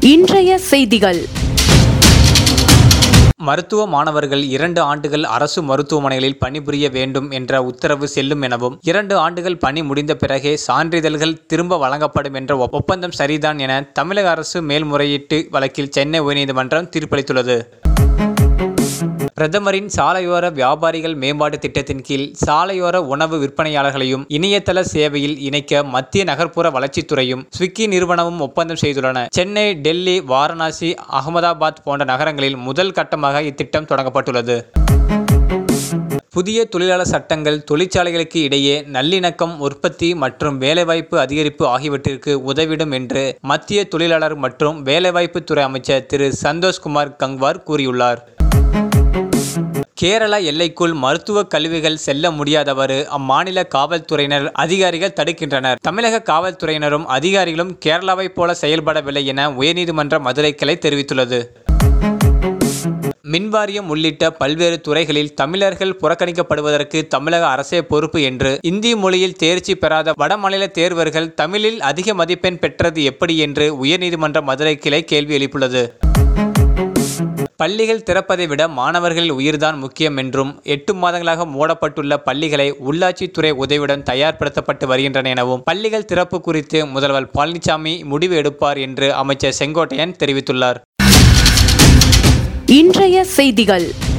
இன்றைய செய்திகள் மருத்துவ மாணவர்கள் இரண்டு ஆண்டுகள் அரசு மருத்துவமனைகளில் பணிபுரிய வேண்டும் என்ற உத்தரவு செல்லும் எனவும் இரண்டு ஆண்டுகள் பணி முடிந்த பிறகே சான்றிதழ்கள் திரும்ப வழங்கப்படும் என்ற ஒப்- ஒப்பந்தம் சரிதான் என தமிழக அரசு மேல்முறையீட்டு வழக்கில் சென்னை உயர்நீதிமன்றம் தீர்ப்பளித்துள்ளது பிரதமரின் சாலையோர வியாபாரிகள் மேம்பாட்டு திட்டத்தின் கீழ் சாலையோர உணவு விற்பனையாளர்களையும் இணையதள சேவையில் இணைக்க மத்திய நகர்ப்புற வளர்ச்சித்துறையும் ஸ்விக்கி நிறுவனமும் ஒப்பந்தம் செய்துள்ளன சென்னை டெல்லி வாரணாசி அகமதாபாத் போன்ற நகரங்களில் முதல் கட்டமாக இத்திட்டம் தொடங்கப்பட்டுள்ளது புதிய தொழிலாளர் சட்டங்கள் தொழிற்சாலைகளுக்கு இடையே நல்லிணக்கம் உற்பத்தி மற்றும் வேலைவாய்ப்பு அதிகரிப்பு ஆகியவற்றிற்கு உதவிடும் என்று மத்திய தொழிலாளர் மற்றும் வேலைவாய்ப்பு துறை அமைச்சர் திரு சந்தோஷ்குமார் கங்வார் கூறியுள்ளார் கேரள எல்லைக்குள் மருத்துவ கல்விகள் செல்ல முடியாதவாறு அம்மாநில காவல்துறையினர் அதிகாரிகள் தடுக்கின்றனர் தமிழக காவல்துறையினரும் அதிகாரிகளும் கேரளாவைப் போல செயல்படவில்லை என உயர்நீதிமன்ற மதுரை கிளை தெரிவித்துள்ளது மின்வாரியம் உள்ளிட்ட பல்வேறு துறைகளில் தமிழர்கள் புறக்கணிக்கப்படுவதற்கு தமிழக அரசே பொறுப்பு என்று இந்தி மொழியில் தேர்ச்சி பெறாத வடமாநில தேர்வர்கள் தமிழில் அதிக மதிப்பெண் பெற்றது எப்படி என்று உயர்நீதிமன்ற மதுரை கிளை கேள்வி எழுப்பியுள்ளது பள்ளிகள் திறப்பதை விட மாணவர்களின் உயிர்தான் முக்கியம் என்றும் எட்டு மாதங்களாக மூடப்பட்டுள்ள பள்ளிகளை உள்ளாட்சித்துறை உதவியுடன் தயார்படுத்தப்பட்டு வருகின்றன எனவும் பள்ளிகள் திறப்பு குறித்து முதல்வர் பழனிசாமி முடிவு எடுப்பார் என்று அமைச்சர் செங்கோட்டையன் தெரிவித்துள்ளார் இன்றைய செய்திகள்